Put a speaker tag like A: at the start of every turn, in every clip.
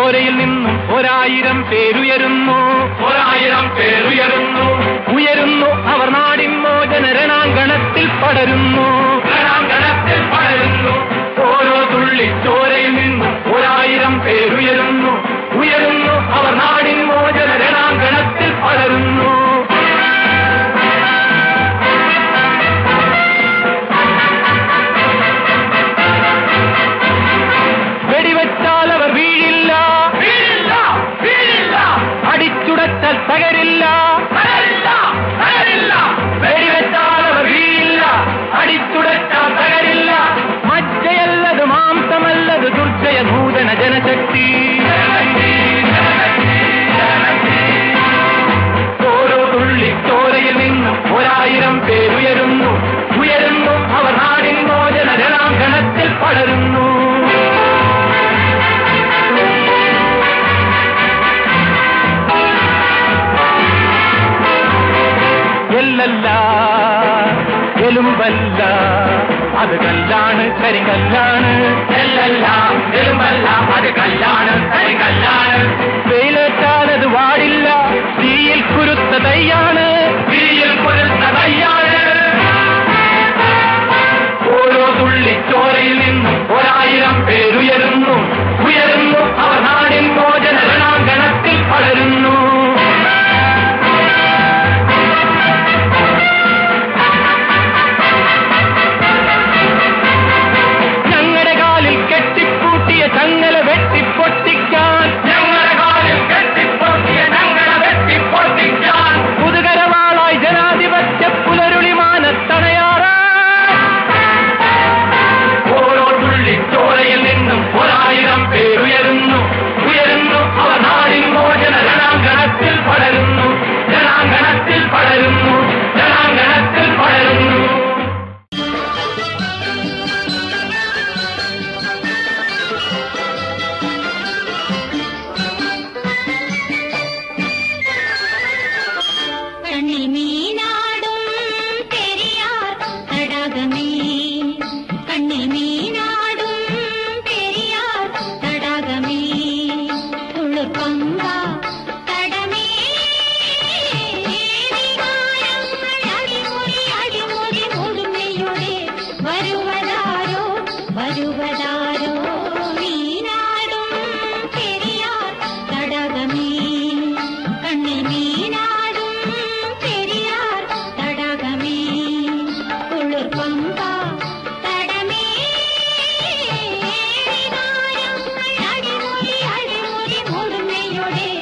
A: ചോരയിൽ നിന്നും ഒരായിരം പേരുയരുന്നു
B: ഒരായിരം പേരുയരുന്നു
A: ഉയരുന്നു അവർ നാടിൻ മോചന രണാങ്കണത്തിൽ പടരുന്നു
B: രണാങ്കണത്തിൽ പടരുന്നു
A: ഓരോ തുള്ളി ചോരയിൽ നിന്നും ഒരായിരം പേരുയരുന്നു ഉയരുന്നു അവർ നാടിൻ മോചന രണാങ്കണത്തിൽ പടരുന്നു വെടിവെച്ചാൽ അവർ വീഴില്ല
B: വീഴില്ല വീഴില്ല
A: അടിച്ചുടച്ചാൽ തകരില്ല
B: തകരില്ല തകരില്ല
A: വെടിവെച്ചാൽ അവർ വീഴില്ല അടിച്ചുടച്ചാൽ തകരില്ല മജ്ജയല്ലത് മാംസമല്ലത് ദുർജയ നൂതന ജനശക്തി ഓരോ തുള്ളി ചോരയിൽ നിന്നും ഒരായിരം പേരുയരുന്നു ഉയരുന്നു അവർ നാടിൻ മോചന രണാങ്കണത്തിൽ പടരുന്നു എല്ലല്ല എലുമ്പല്ല അത് കല്ലാണ് കരിങ്കല്ലാണ്
B: എല്ലല്ല എലുമ്പല്ല അത് കല്ലാണ് തനി കല്ലാണ്
A: വെയിലേറ്റാൽ അത് വാടില്ല തീയിൽ കുരുത്ത തൈയാണ്
B: തീയിൽ കുതിർത്ത കയ്യാണ്
A: ഓരോ തുള്ളി ചോരയിൽ നിന്നും ഒരായിരം പേരുയരുന്നു ഉയരുന്നു അവർ നാടിൻ മോചന രണാങ്കണത്തിൽ പടരുന്നു ഞങ്ങളുടെ കാലിൽ കെട്ടിപ്പൂട്ടിയ ചങ്ങല വെട്ടിപ്പൊട്ടിക്കാൻ
B: ഞങ്ങളുടെ കാലിൽ കെട്ടിപ്പൊട്ടിയ ഞങ്ങളെ വെട്ടിപ്പൊട്ടിക്കാൻ
A: പുതുകരവാളായി ജനാധിപത്യ പുലരുളിമാനത്തണയാറാ
B: ഓരോ തുള്ളി ചോരയിൽ നിന്നും ഒരായിരം പേരുയരുന്നു ഉയരുന്നു അവ നാടിൻ മോചന രണാങ്കണത്തിൽ പടരുന്നു രണാങ്കണത്തിൽ പടരുന്നു രണാങ്കണത്തിൽ പടരുന്നു
C: കണ്ണിൽ മീനാടും പെരിയാർ തടാകമേ കണ്ണിൽ മീനാടും പെരിയാർ തടാകമേ തുളുപ്പമ്പ തടമേ വികാരങ്ങൾ അടിമുടി അടിമുടി മുഴുമയോടെ വരുവതാരോ വരുവതാരോ മീനാടും പെരിയാർ തടാകമേ കണ്ണിൽ മീനാടും പെരിയാർ തടാകമേ കുളിർപ്പമ്പ തടമേ വികാരങ്ങൾ അടിമുടി അടിമുടി മുഴുമയോടെ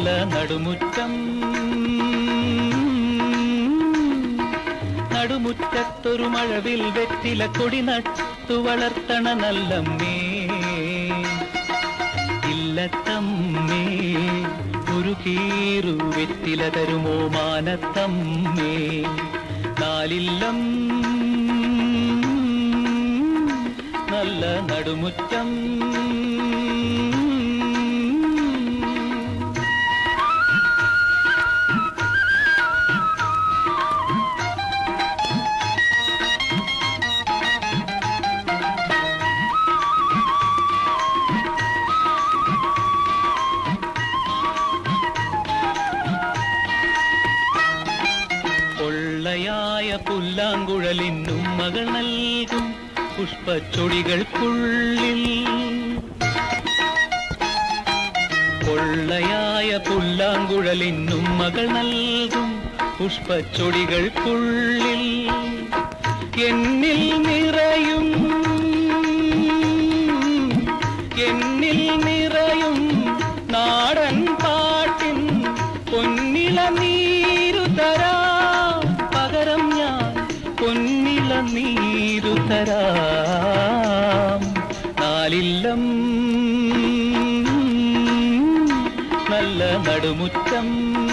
D: നല്ല നടുമുറ്റം നടുമുറ്റത്തൊരു മഴവിൽ വെറ്റില കൊടി നട്ടു വളർത്തണ നല്ലമ്മേ ഇല്ലത്തമ്മേ ഒരു കീറു വെറ്റില തരുമോ മാനത്തമ്മേ നാലില്ലം നല്ല നടുമുറ്റം പൊള്ളയായ പുല്ലാങ്കുഴലിനും മകൾ നൽകും പുഷ്പച്ചൊടികൾക്കുള്ളിൽ പൊള്ളയായ പുല്ലാങ്കുഴലിനും മകൾ നൽകും പുഷ്പച്ചൊടികൾക്കുള്ളിൽ എന്നിൽ നിറയും എന്നിൽ നിറയും നാടൻ പാട്ടിൻ പൊന്നില നീരു തരാം പകരം ഞാൻ പൊന്നില നീരു തരാം നാലില്ലം നല്ല നടുമുറ്റം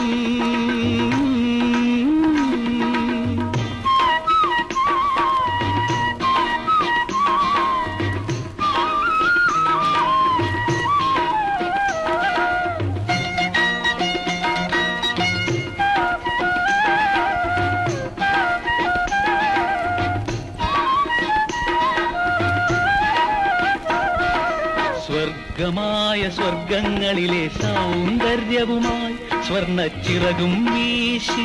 D: സ്വർഗമായ സ്വർഗങ്ങളിലെ സൗന്ദര്യവുമായി സ്വർണച്ചിറകും വീശി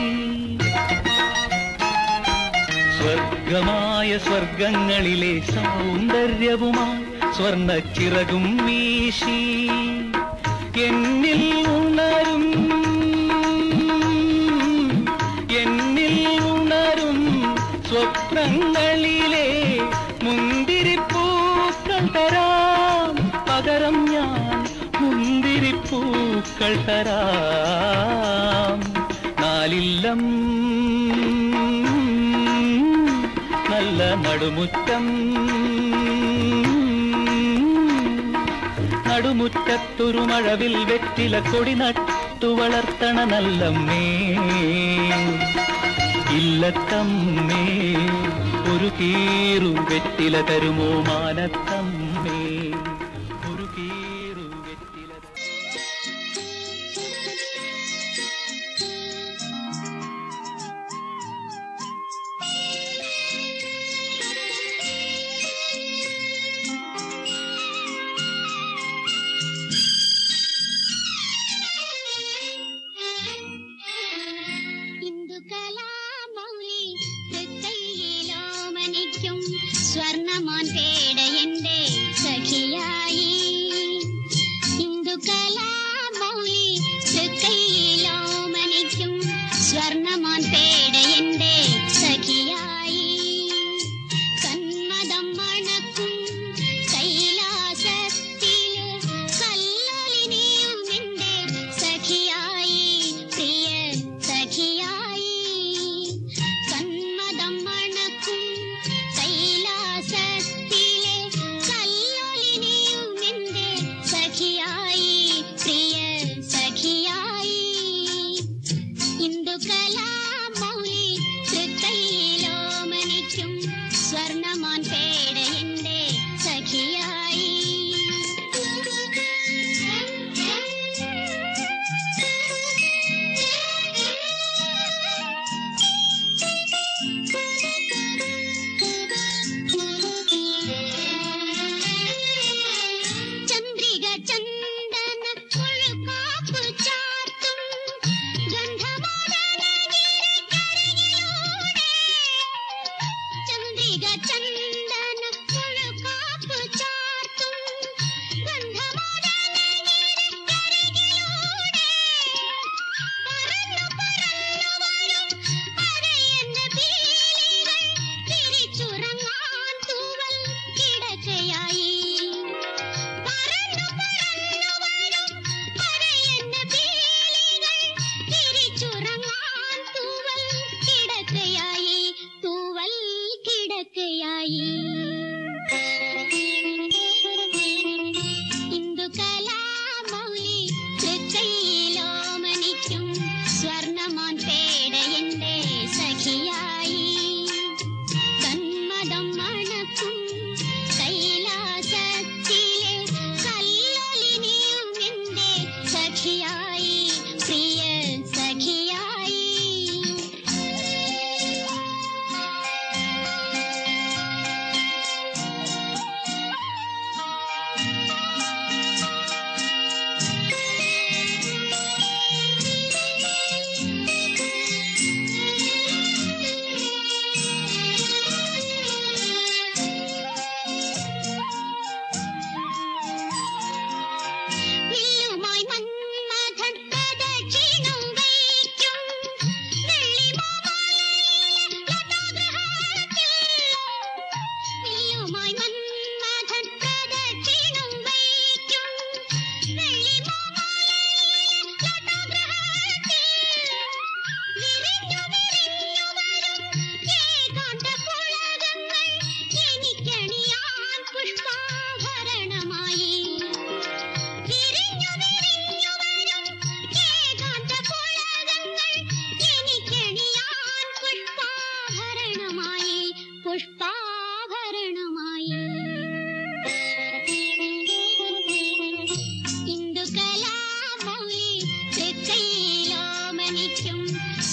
D: സ്വർഗമായ സ്വർഗങ്ങളിലെ സൗന്ദര്യവുമായി സ്വർണച്ചിറകും വീശി എന്നിൽ ഉണരും എന്നിൽ ഉണരും സ്വപ്നങ്ങളിലെ മുന്തിരിപ്പൂക്കൾ തരാം പകരം ഞാൻ മുന്തിരിപ്പൂക്കൾ തരാം നാലില്ലം നല്ല നടുമുറ്റം നടുമുറ്റത്തൊരു മഴവിൽ വെറ്റില കൊടി നട്ടു വളർത്തണ നല്ലമ്മേ ഇല്ലത്തമ്മേ ഒരു കീറു വെറ്റില തരുമോ മാനത്തമ്മേ ഒരു കീറു വെറ്റില തരുമോ
C: ഇന്ദുകലാമൗലി തൃക്കൈയിലോമനിക്കും സ്വർണമോൻ പേടയന്റെ സഖിയായി ഇന്ദുകലാമൗലി തൃക്കൈയിലോമനിക്കും സ്വർണമോൻ പേടയന്റെ സഖിയായി കന്മദം മണക്കും കൈലാസത്തില് കല്ലൊലിനിയും നിന്റെ സഖിയായി പ്രിയ സഖിയായി കന്മദം മണക്കും കൈലാസത്തിലെ കല്ലൊലിനിയും നിന്റെ സഖിയായി പ്രിയ സഖിയായി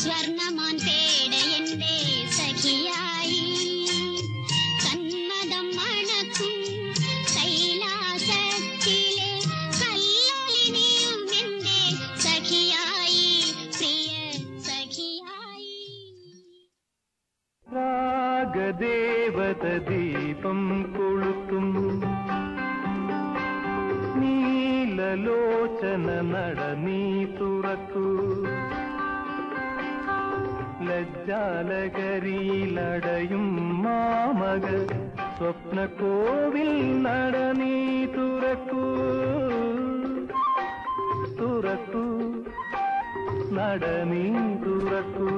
C: സ്വർണമാൻ പേട എന്റെ സഖിയായി കന്മദം മണക്കും കൈലാസത്തിലെ കല്ലോലിനിയും എന്റെ സഖിയായി പ്രിയ സഖിയായി
D: രാഗദേവത ദീപം കൊളുത്തും നീലലോചന നട നീ തുറക്കൂ ലജ്ജാലകരിയിലടയും മാമക സ്വപ്ന കോവിൽ നട നീ തുറക്കൂ തുറക്കൂ നട നീ തുറക്കൂ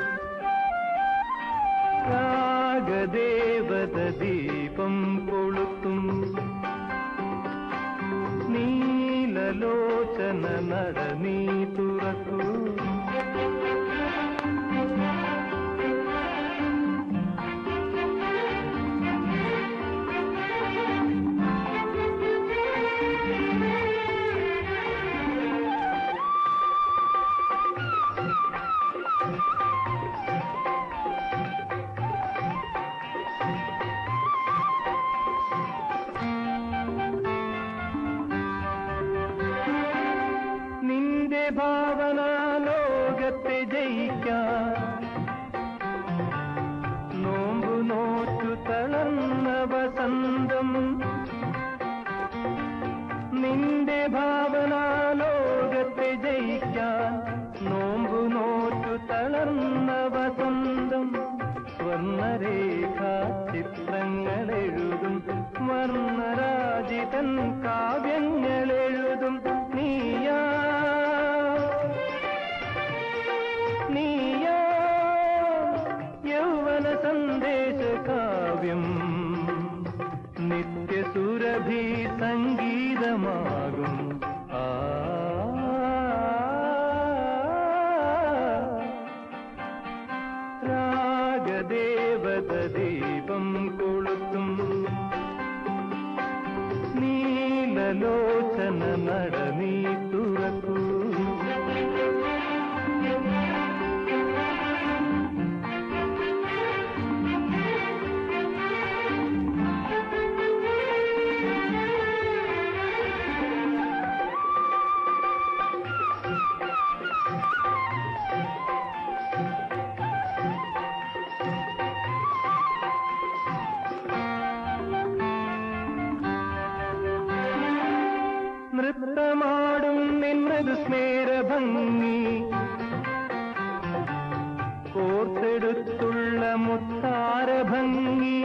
D: രാഗദേവത ദീപം കൊളുത്തും നീലലോചന നട നീ തുറക്കൂ നിന്റെ ഭാവന ലോകത്തെ ജയിക്കാൻ നോമ്പു നോറ്റു തളർന്ന വസന്തം നിന്റെ ഭാവന ലോകത്തെ ജയിക്കാൻ നോമ്പു നോറ്റു തളർന്ന വസന്തം സ്വർണരേഖ ചിത്രങ്ങൾ എഴുതും വർണ്ണരാജിതൻ കാവ്യങ്ങൾ എഴുതും നീയാ നീയാ യൗവന സന്ദേശ കാവ്യം നിത്യസുരഭി സംഗീതമാകും ആ രാഗദേവത ദീപം കൊളുത്തും നീലലോചന നട നീ തുറക്കൂ നൃത്തമാടും നിന്നത് സ്മേരഭംഗി കോർത്തെടുത്തുള്ള മുത്താരഭംഗി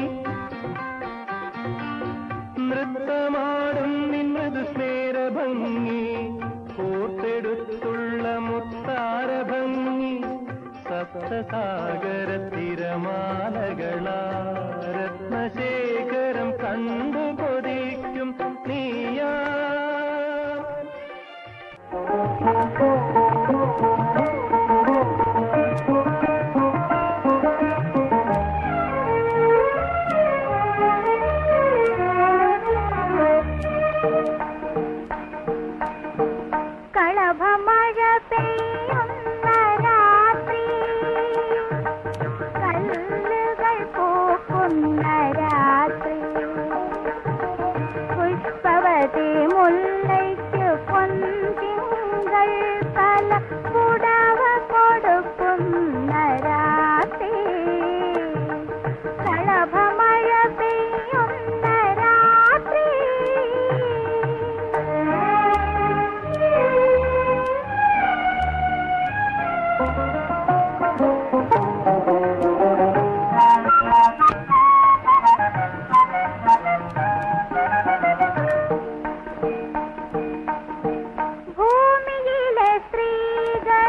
D: നൃത്തമാടും നിന്നത് സ്മേരഭംഗി കോർത്തെടുത്തുള്ള മുത്താരഭംഗി സപ്തസാഗര തിരമാലകളാ രത്നശേഖരം കണ്ടു കൊതിക്കും നീയാ
E: കളഭമഴ പെയ്യുന്ന രാത്രി കല്ലുകൾ പൂക്കുന്ന രാത്രി പുഷ്പവതി മുല്ലയ്ക്ക് പൊന്തിങ്കൾ പല പുടവ കൊടുക്കുന്ന രാത്രി കളഭമഴ പെയ്യുന്ന രാത്രി ഭൂമിയിലെ സ്ത്രീകൾ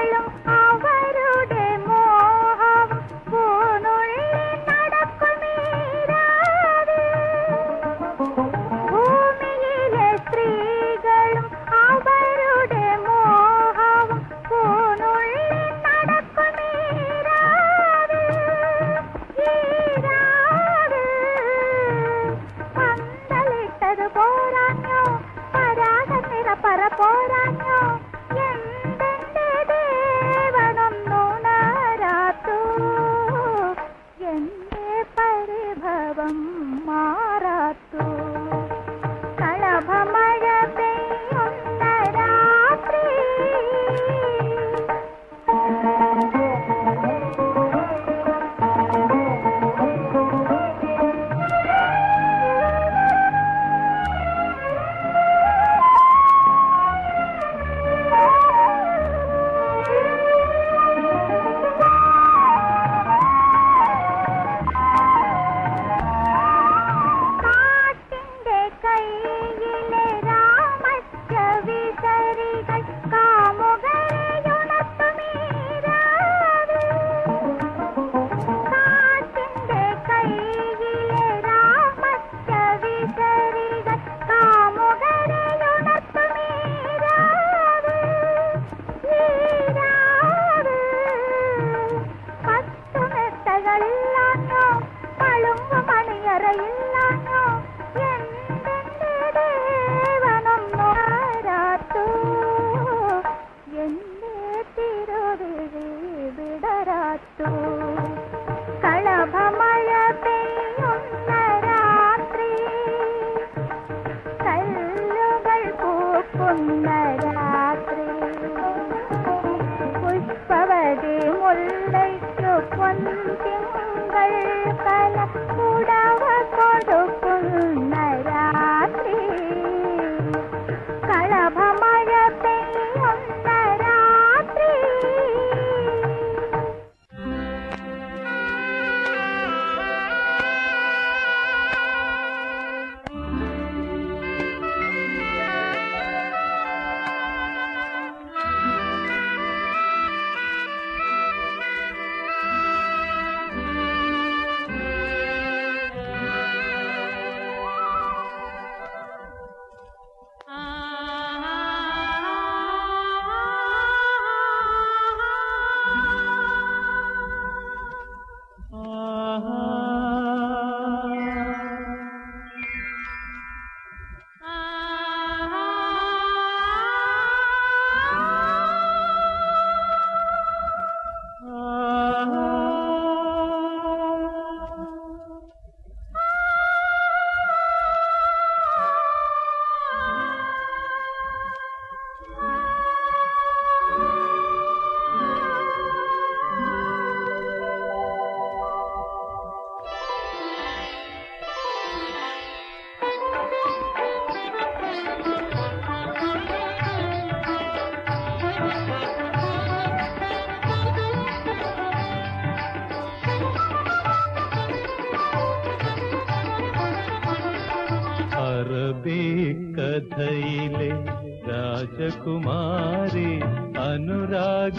D: കഥയിലെ രാജകുമാരി അനുരാഗ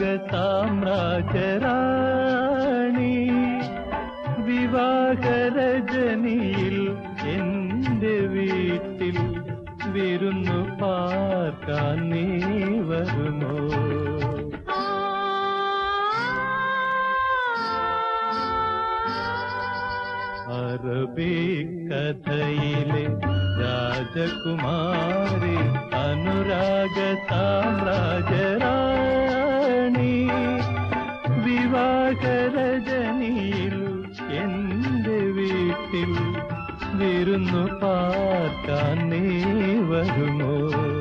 D: സാമ്രാജറാണി വിവാഹരജനിയിൽ എന്റെ വീട്ടിൽ വിരുന്നു പാർക്കാൻ നീ വരുമോ അറബിക് കഥയിലെ രാജകുമാരി അനുരാഗ സാമ്രാജറാണി വിവാഹരജനിയിൽ എന്റെ വീട്ടിൽ വിരുന്നു പാർക്കാൻ നീ വരുമോ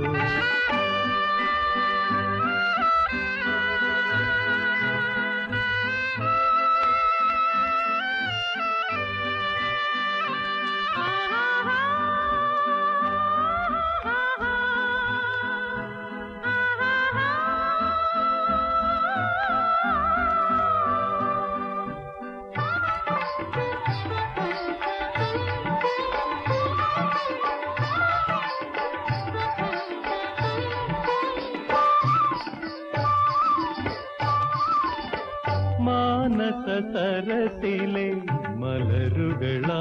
D: മാനസ സരസിലെ മലരുകളാ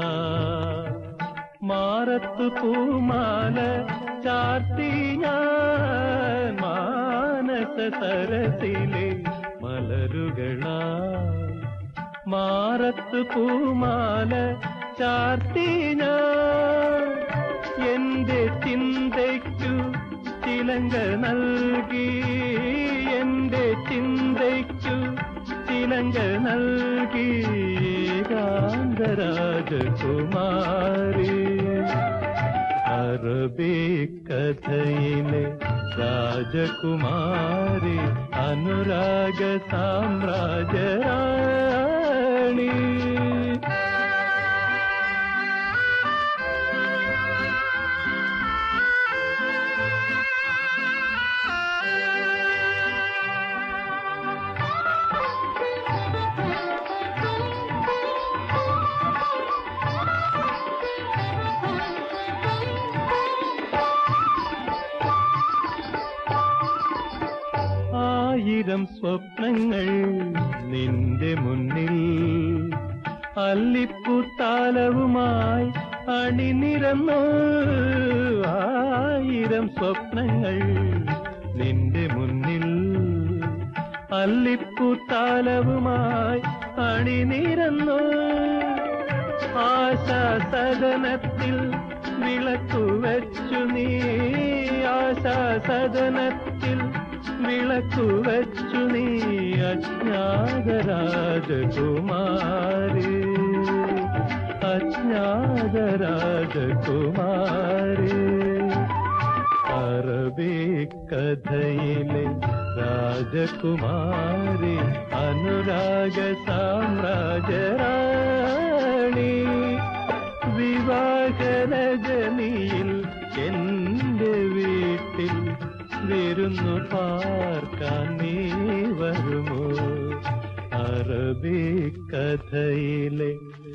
D: മാറത്തു പൂമാല ചാർത്തി ഞാൻ മാനസ സരസിലെ മലരുകളാ മാറത്തു പൂമാല ചാർത്തി ഞാൻ എന്റെ ചിന്തയ്ക്കു ചിലങ്ക നൽകി എന്റെ ചിന്തയ്ക്കു ചിലങ്ക നൽകി കാന്തരാജകുമാരി അറബി കഥയിലെ രാജകുമാരി അനുരാഗ സാമ്രാജറാണി ആയിരം സ്വപ്നങ്ങൾ നിന്റെ മുന്നിൽ അല്ലിപ്പുത്താലവുമായി അണിനിരന്നു ആയിരം സ്വപ്നങ്ങൾ നിന്റെ മുന്നിൽ അല്ലിപ്പുത്താലവുമായി അണിനിരന്നു ആശാസദനത്തിൽ വിളക്കു വച്ചു നീ ആശാസദനത്തിൽ വിളക്കു വച്ചു നീ അജ്ഞാതരാജകുമാരി അജ്ഞാതരാജകുമാരി അറബി കഥയിലെ രാജകുമാരി അനുരാഗ സാമ്രാജറാണി വിവാഹരജനിയിൽ എന്റെ വീട്ടിൽ വിരുന്നു പാർക്കാൻ നീ വരുമോ അറബി കഥയിലെ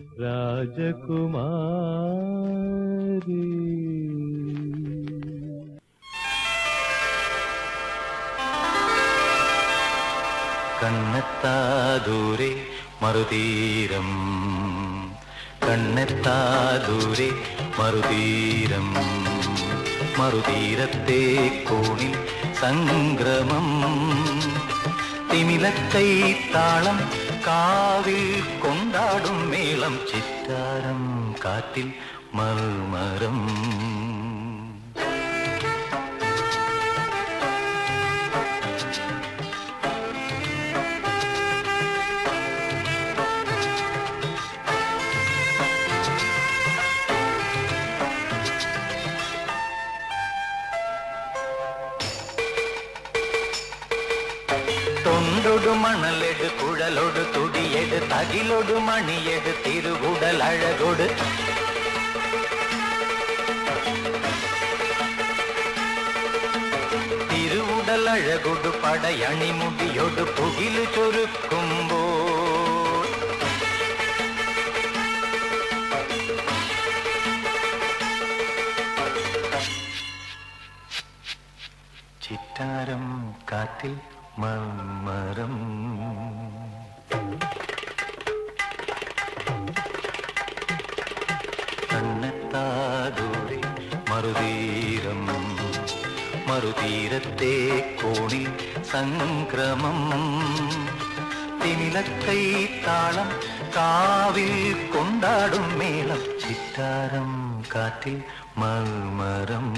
D: രാജകുമാരി
F: കണ്ണെത്താ ദൂരെ മറുതീരം കണ്ണെത്താ ദൂരെ മറുതീരം മറുതീരത്തെ കോണിൽ സംഗ്രമം തിമിലക്കൈ താളം കാവിൽ കൊണ്ടാടും മേളം ചിറ്റാരം കാറ്റിൽ മൽമരം തൊണ്ടൊടു മണലെട് കുഴലൊട് തുടിയെട് തകിലൊടു മണിയെട് തിരുകുടൽ അഴകൊട് തിരുവുടൽ അഴകൊടു പടയണിമുടിയൊടു പുകിലു ചൊരുക്കുമ്പോൾ ചിറ്റാരം കാറ്റിൽ മർമരം കണ്ണെത്താതൂരെ മറുതീരം മറുതീരത്തെ കോണിൽ സംക്രമം തിമിലക്കൈ താളം കാവിൽ കൊണ്ടാടും മേളം ചിറ്റാരം കാറ്റിൽ മർമരം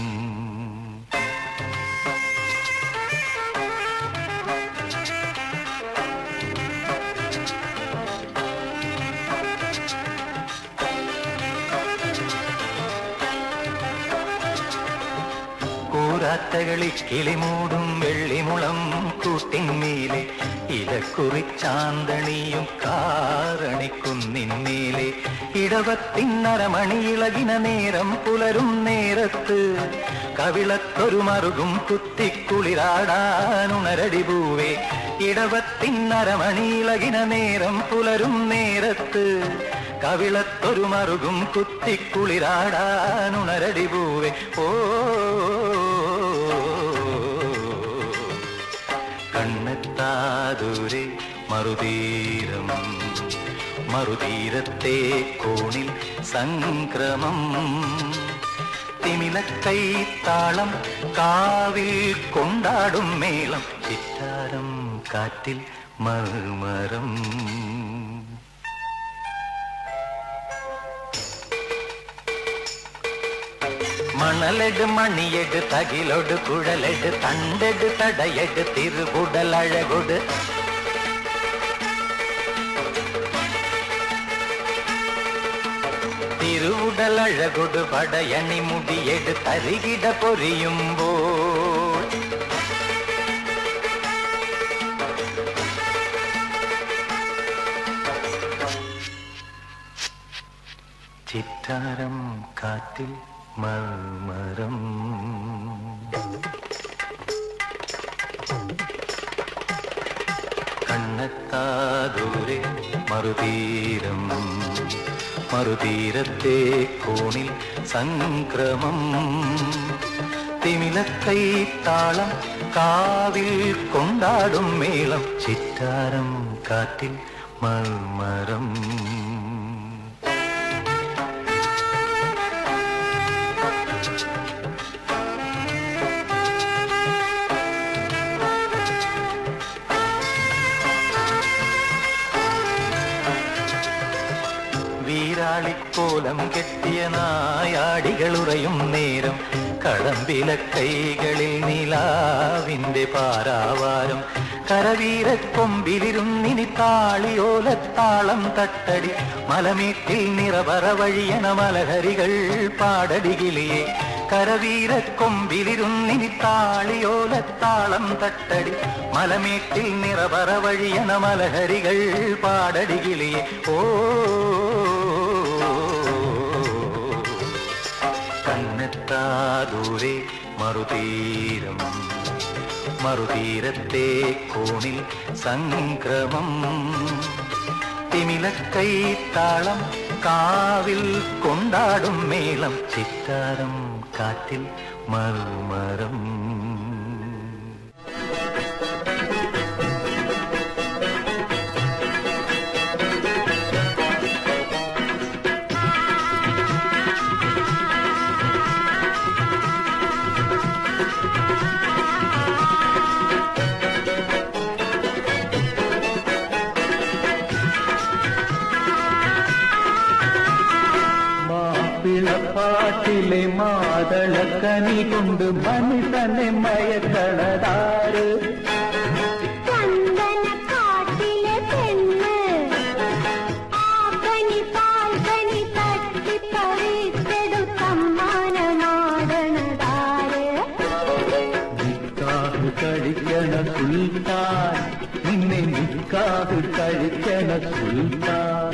F: കൂരാത്തകളി കിളിമൂടും വെള്ളിമുളം കൂട്ടിന്മേലെ ഇലക്കുറിച്ചാന്തണിയും കാറണിക്കുന്നിന്മേലെ ഇടവത്തിന്നരമണിയിളകിന നേരം പുലരും നേരത്ത് കവിളത്തൊരു മറുകും കുത്തിക്കുളിരാടാനുണരടി പൂവേ ഇടവത്തിന്നരമണിയിളകിന നേരം പുലരും നേരത്ത് കവിളത്തൊരു മറുകും കുത്തിക്കുളിരാടാനുണരടി പൂവേ ഓ കണ്ണെത്താതൂരെ മറുതീരം മറുതീരത്തെ കോണിൽ സംക്രമം തിമിലക്കൈ താളം കാവിൽ കൊണ്ടാടും മേളം ചിറ്റാരം കാറ്റിൽ മർമരം മണലെട് മണിയെട് തകിലൊട് കുഴലെട് തണ്ടെട് തടയെട് തിരുകുടൽ അഴകൊട് തിരുവുടൽ അഴകൊട് പടയണി മുടിയെട് തരികിട പൊരിയുമ്പോൾ ചിറ്റാരം കാറ്റിൽ മർമരം കണ്ണെത്താതൂരെ മറുതീരം മറുതീരത്തെ കോണിൽ സംക്രമം തിമിലക്കൈ താളം കാവിൽ കൊണ്ടാടും മേളം ചിറ്റാരം കാറ്റിൽ മർമരം വീരാളിക്കോലം കെട്ടിയ നായാടികളുറയും നേരം കടമ്പില കൈകളിൽ നിലാവിന്റെ പാരാവാരം കരവീരക്കൊമ്പിലിരുന്നിനി താളിയോലത്താളം തട്ടടി മലമേട്ടിൽ നിറവറ വഴിയണ മലഹരികൾ പാടടികിളിയെ കരവീരക്കൊമ്പിലിരുന്നിനി താളിയോലത്താളം തട്ടടി മലമേട്ടിൽ നിറവറ വഴിയണ മലഹരികൾ പാടടികിളിയെ ഓ കണ്ണെത്താതൂരെ മറുതീരം മറുതീരത്തെ കോണിൽ സംക്രമം തിമിലക്കൈ താളം കാവിൽ കൊണ്ടാടും മേളം ചിറ്റാരം കാറ്റിൽ മർമരം
D: മാപ്പിളപ്പാട്ടിലെ മാതളക്കനി കൊണ്ട് മനുഷ്യനെ മയക്കളതാറ്
E: ചന്ദനക്കാട്ടിലെ പെണ്ണ് ആപ്പനി പാൽപ്പനി തട്ടി പറിച്ചെടുത്തമ്മാനമാടണതാര്
D: നിക്കാഹ് കഴിക്കണ സുൽത്താൻ നിന്നെ നിക്കാഹ് കഴിക്കണ സുൽത്താൻ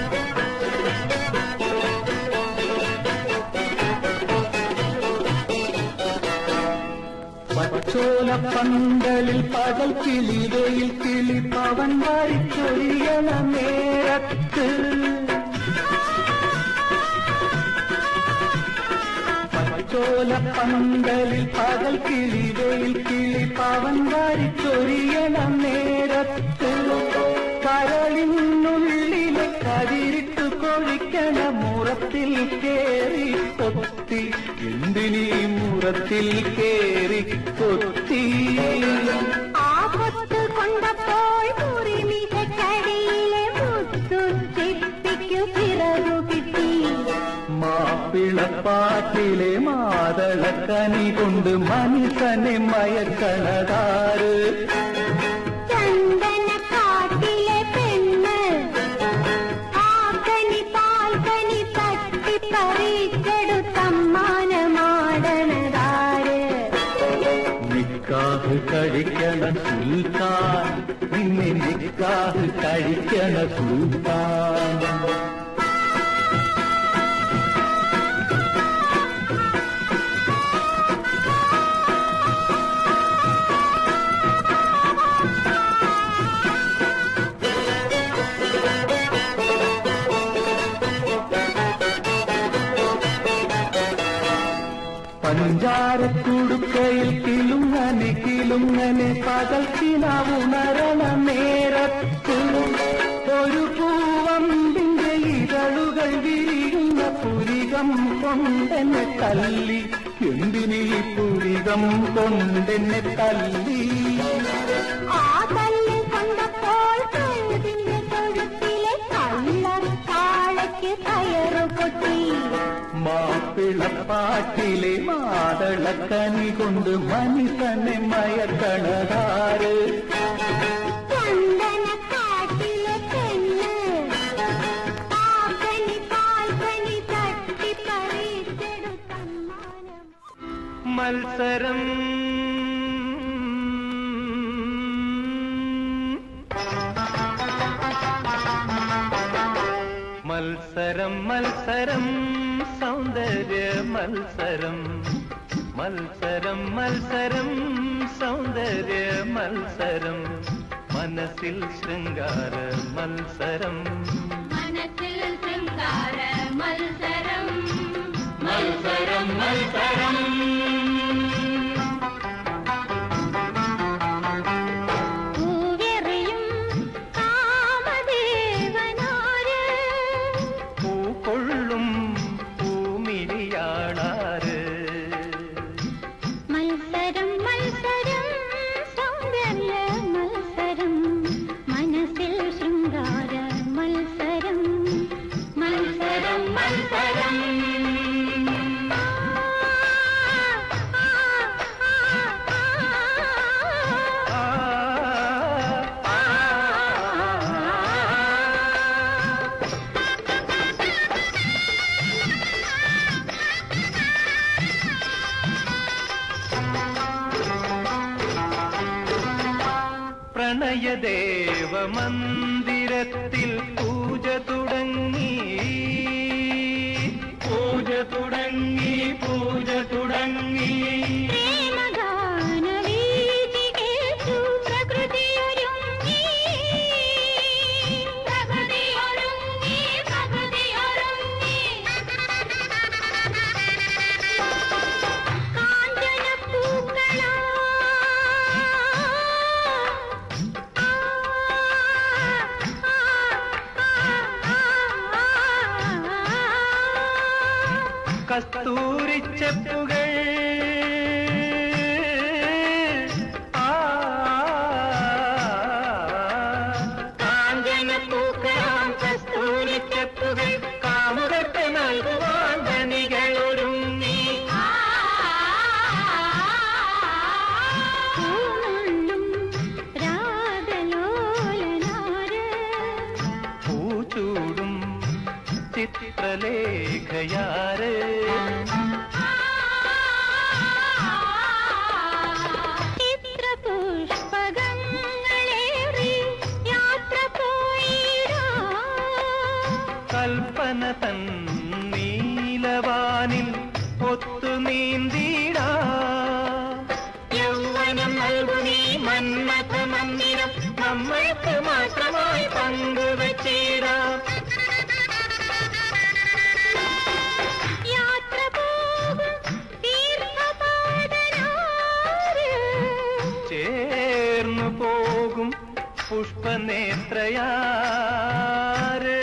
D: പച്ചോല പന്തലിൽ പകൽ കിളിവയിൽ കിളി പവൻ വാരിച്ചൊരിയണ നേരത്ത് മണിച്ചോല പന്തലിൽ പകൽ കിളിവയിൽ കിളി പവൻ വാരിച്ചൊരിയണം നേരത്ത് കരളിനുള്ളിലെ കതിരിട്ടു കൊഴിക്കണ മുറത്തിൽ കേറി കൊത്തി എന്തിനീ മുറത്തിൽ കേറി കൊത്തി
E: ആപത്ത് കൊണ്ടപ്പോൾ കുറിമികക്കടിയിലെ മുത്തു ചിപ്പിക്കു പിറകു കിട്ടി
D: മാപ്പിളപ്പാട്ടിലെ മാതളക്കനി കൊണ്ട് മനുഷ്യനെ മയക്കണതാറ്
E: ചന്ദനക്കാട്ടിലെ പെണ്ണ് ആക്കനി പാൽക്കനി തട്ടി പറിച്ചെടുത്തമ്മാനമാടണതാര്
D: നിക്കാഹ് കഴിക്കണ സുൽത്താൻ നിന്നെ നിക്കാഹ് കഴിക്കണ സുൽത്താൻ പഞ്ചാരക്കുടുക്കയിൽ കിലുങ്ങനെ കിലുങ്ങനെ പകൽക്കിനാവുണരണ നേരത്ത് ഒരു പൂവമ്പിന്റെ ഇതളുകൾ വിരിയുന്ന പുരികം കൊണ്ടെന്നെ തല്ലി എന്തിനീ പുരികം കൊണ്ടെന്നെ തല്ലി
E: ആ തല്ലിൽ കൊണ്ടപ്പോൾ കഴുതിന്റെ തൊഴുത്തിലെ കള്ളക്കാളയ്ക്ക് കയറു പൊട്ടി
D: മാപ്പിളപ്പാട്ടിലെ മാതളക്കനി കൊണ്ട് മനുഷ്യനെ മയക്കണതാറ്
E: ചന്ദനക്കാട്ടിലെ പെണ്ണ് ആക്കനി പാൽക്കനി തട്ടി പറിച്ചെടുത്തമ്മാനം
A: മത്സരം മത്സരം മത്സരം സൗന്ദര്യ മത്സരം മത്സരം മത്സരം സൗന്ദര്യ മത്സരം മനസ്സിൽ ശൃംഗാര മത്സരം
C: മനസ്സിൽ ശൃംഗാര മത്സരം
A: മത്സരം മത്സരം
E: പൂവെറിയും കാമദേവനാര്
A: പൂക്കൊള്ളും പൂമിരിയാണാറ്
E: മത്സരം മത്സരം സൗന്ദര്യ മത്സരം മനസ്സിൽ ശൃംഗാര മത്സരം മത്സരം മത്സരം
A: ആ, ആ, പ്രണയദേവ മന്ദിരത്തിൽ പൂജ തുടങ്ങി പൂജ തുടങ്ങി പൂജ തുടങ്ങി
E: പ്രേമഗാനവീചികേഷു പ്രകൃതിയൊരുങ്ങി പ്രകൃതിയൊരുങ്ങി പ്രകൃതിയൊരുങ്ങി കാഞ്ചനപ്പൂക്കളാ
A: കസ്തൂരിച്ചെപ്പുകൾ ആ, കാഞ്ചനപ്പൂക്കളാം കസ്തൂരിച്ചെപ്പുകൾ കാമുകത്തെ നൽകുവാൻ ധനികൾ ഒരുങ്ങി
E: പൂനുള്ളും രാഗലോലനാര്
A: പൂച്ചൂടും ചിത്രലേഖയാറ്
E: ചിത്രപുഷ്പകങ്ങളേറി യാത്ര പോയിടാ
A: കൽപ്പന തൻ നീലവാനിൽ ഒത്തു നീന്തിടാ യൗവനം നൽകുന്നീ മന്മഥ മന്ദിരം നമ്മൾക്ക് മാത്രമായി പങ്കുവച്ചിടാം
E: യാത്ര പോകും ഈ
A: ചേർന്നു പോകും പുഷ്പനേത്രയാര്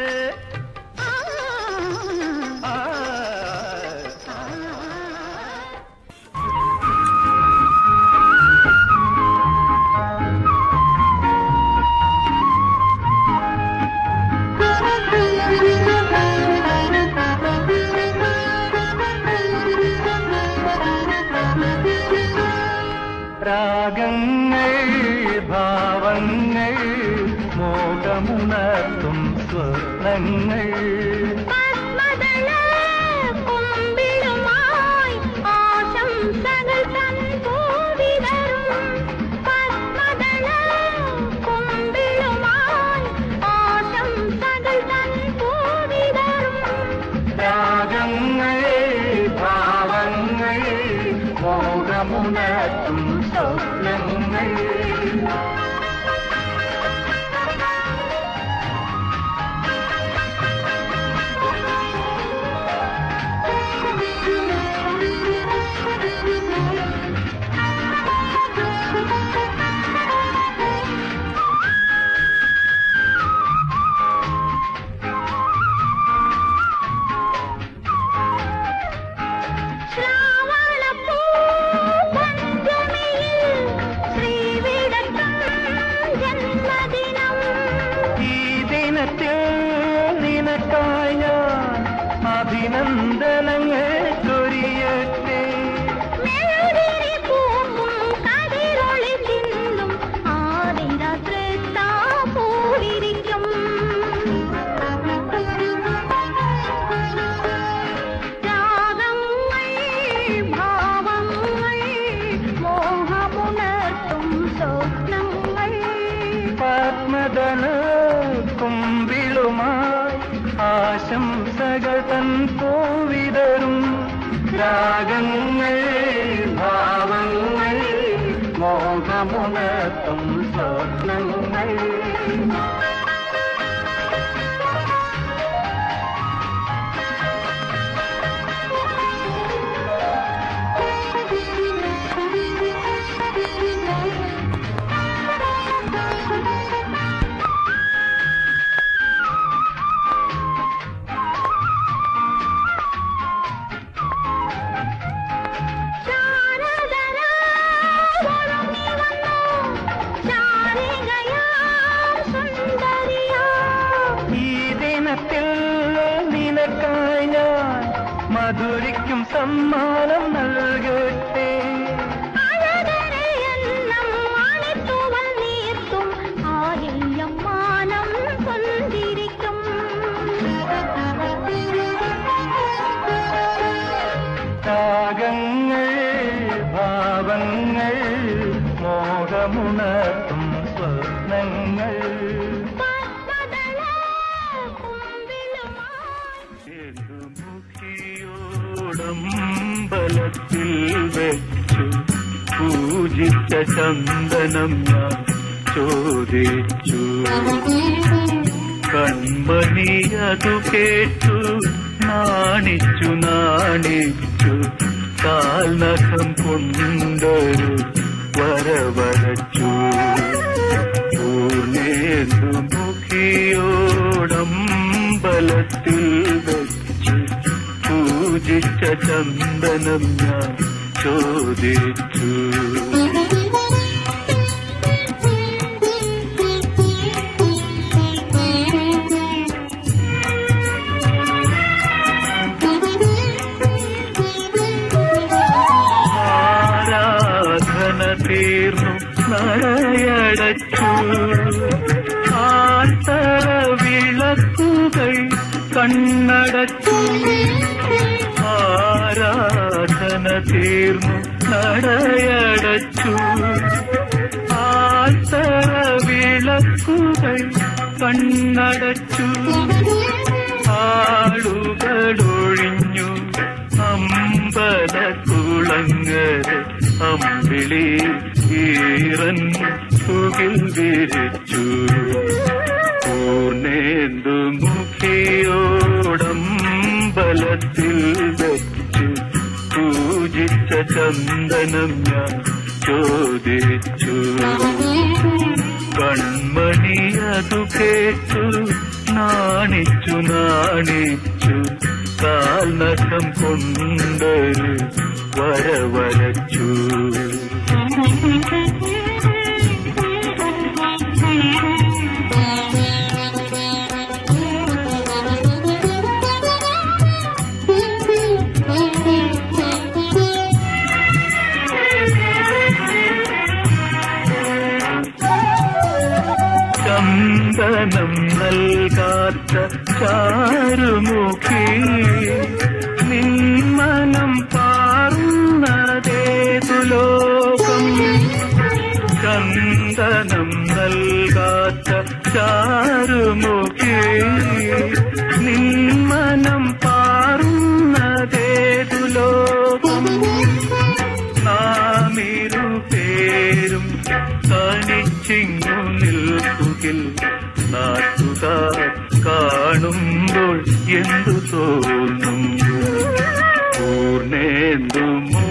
A: ആ, രാഗങ്ങൾ ഭാവങ്ങൾ മോഹമുണർത്തും സ്വപ്നങ്ങൾ
E: പത്മദള കുമ്പിളുമായി ആശംസകൾ തൻ പൂവിതറും പത്മദള കുമ്പിളുമായി ആശംസകൾ തൻ പൂവിതറും
A: രാഗങ്ങൾ ഭാവങ്ങൾ മോഹമുണർത്തും സ്വപ്നങ്ങൾ
E: ശ്രാവണപ്പൂ പഞ്ചമിയിൽ ശ്രീവിടക്കം ജന്മദിനം
A: ഈ ദിനത്തിൽ നിനക്കായി ഞാൻ അഭിനന്ദനങ്ങൾ ചൊരിയട്ടെ
E: മെഴുതിരി പൂക്കും കതിരൊളി ചിന്തും ആതിര തൃത്താ പൂവിരിക്കും രാഗങ്ങൾ ഭാവങ്ങൾ മോഹമുണർത്തും സ്വപ്നങ്ങൾ
A: പത്മദന കുമ്പിളുമായി ആശംസകൾ തൻ പൂവിതറും രാഗങ്ങൾ ഭാവങ്ങൾ മോഹമുണർത്തും സ്വപ്നങ്ങൾ
E: ശാരദര ഒരുങ്ങി വന്നു ശാരികയാം സുന്ദരിയാം
A: ഈ ദിനത്തിൽ നിനക്കായി ഞാൻ മധുരിക്കും സമ്മാനം നൽകട്ടെ
E: അഴകരയെന്നം അണിത്തുവൽ നീർത്തും ആയില്യം മാനം കൊണ്ടിരിക്കും
A: രാഗങ്ങൾ ഭാവങ്ങൾ മോഹമുണർത്തും സ്വപ്നങ്ങൾ
E: പത്മദള കുമ്പിളുമായി
A: മുഖിയോടമ്പലത്തിൽ വെച്ചു പൂജിച്ച ചന്ദനം ഞാൻ ചോദിച്ചു കൺമണി അതു കേട്ടു നാണിച്ചു നാണിച്ചു കാൽനഖം കൊണ്ടൊരു വരവരച്ചു പൂർണേന്ദു മുഖിയോടമ്പലത്തിൽ വെച്ച് പൂജിച്ച ചന്ദനം ഞാൻ ചോദിച്ചു ആരാധന തീർന്നു നടയടച്ചു ആത്തറ വിളക്കുകൾ കണ്ണടച്ചു ആരാധന തീർന്നു നടയടച്ചു ആത്തറ വിളക്കുകൾ കണ്ണടച്ചു ആളുകളൊഴിഞ്ഞു അമ്പലക്കുളങ്ങര അമ്പിളി ഈറൻ സുഖിൽ വിരിച്ചു പൂർണേന്ദു മുഖിയോടമ്പലത്തിൽ വെച്ച് പൂജിച്ച ചന്ദനം ഞാൻ ചോദിച്ചു കൺമണി അതു കേട്ടു നാണിച്ചു നാണിച്ചു കാൽനഖം കൊണ്ടൊരു വരവരച്ചു ചന്ദനം നൽകാത്ത ചാരുമുഖി നിന്മനം പാർന്നതേതു ലോകം ചന്ദനം നൽകാത്ത ചാരുമുഖി നിന്മനം പാർന്നതേതു ലോകം നാമിരു പേരും തനിച്ചിങ്ങു നിൽക്കുകിൽ നാട്ടുകാർ കാണുമ്പോൾ എന്തു തോന്നും പൂർണേന്ദു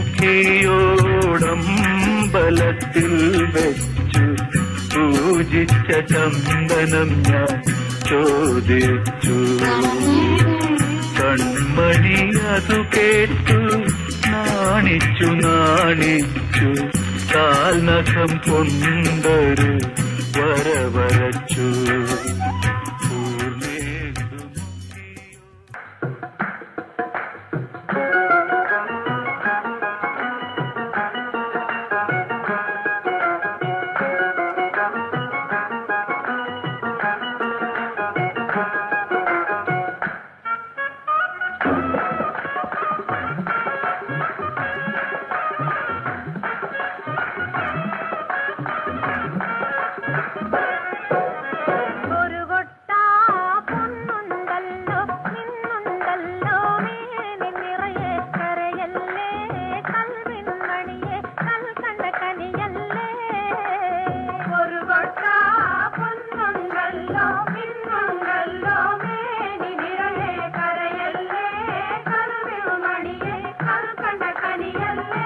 A: മുഖിയോടമ്പലത്തിൽ വെച്ചു പൂജിച്ച ചന്ദനം ഞാൻ ചോദിച്ചു കൺമണി അതു കേട്ടു നാണിച്ചു നാണിച്ചു കാൽനഖം കൊണ്ടൊരു വരവരച്ചു പൂർണ്ണേന്ദു
E: ഒരു കൊട്ട പൊന്നുണ്ടല്ലോ നിന്നുണ്ടല്ലോ മേനി നിറയെ കരയല്ലേ കൽവിൻ മണിയെ കൽക്കണ്ട കനിയല്ലേ ഒരു കൊട്ട പൊന്നുണ്ടല്ലോ നിന്നുണ്ടല്ലോ മേനി നിറയെ കരയല്ലേ കൽവിൻ മണിയെ കൽക്കണ്ട കനിയല്ലേ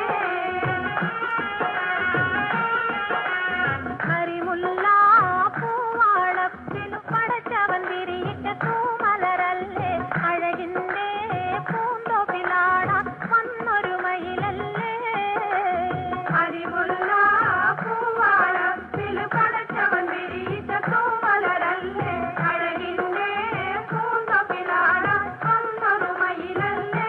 E: കരിമുല്ല പൂവാളത്തിൽ പടച്ചവൻ വിരിയിട്ട തൂമലരല്ലേ അഴകിന്റെ പൂന്തോപ്പിലാടാൻ വന്നൊരു മയിലല്ലേ കരിമുല്ല പൂവാളത്തിൽ പടച്ചവൻ വിരിയിട്ട തൂമലരല്ലേ അഴകിന്റെ പൂന്തോപ്പിലാടാൻ വന്നൊരു മയിലല്ലേ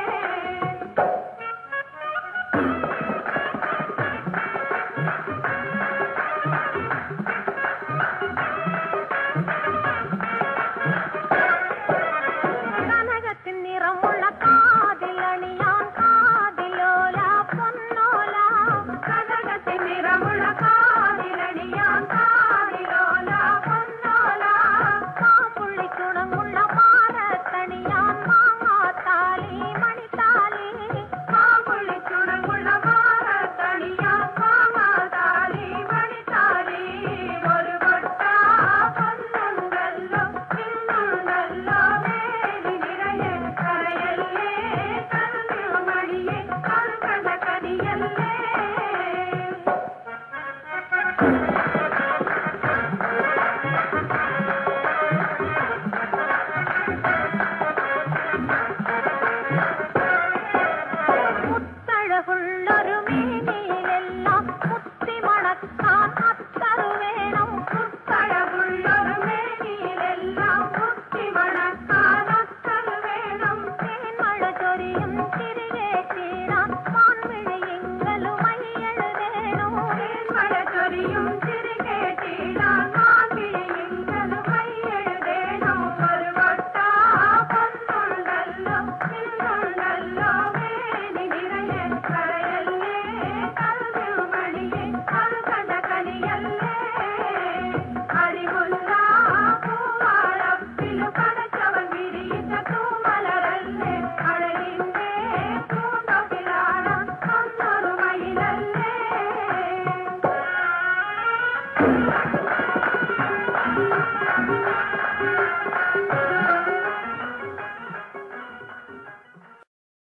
E: കനകത്തിൻ നിറമുള്ള കാതിലണിയാൻ കാതിലോല പൊന്നോല കനകത്തിൻ നിറമുള്ള കാതിലണിയാൻ കാതിലോല പൊന്നോല മാപ്പുള്ളിക്കുണമുള്ള മാറത്തണിയാൻ മാങ്ങാത്താലി മണിത്താലി മാപ്പുള്ളിക്കുണമുള്ള മാറത്തണിയാൻ മാങ്ങാത്താലി മണിത്താലി ഒരു കൊട്ട പൊന്നുണ്ടല്ലോ നിന്നുണ്ടല്ലോ മേനി നിറയെ കരയല്ലേ കൽവിൽ മണിയെ കൽക്കണ്ട കനിയല്ലേ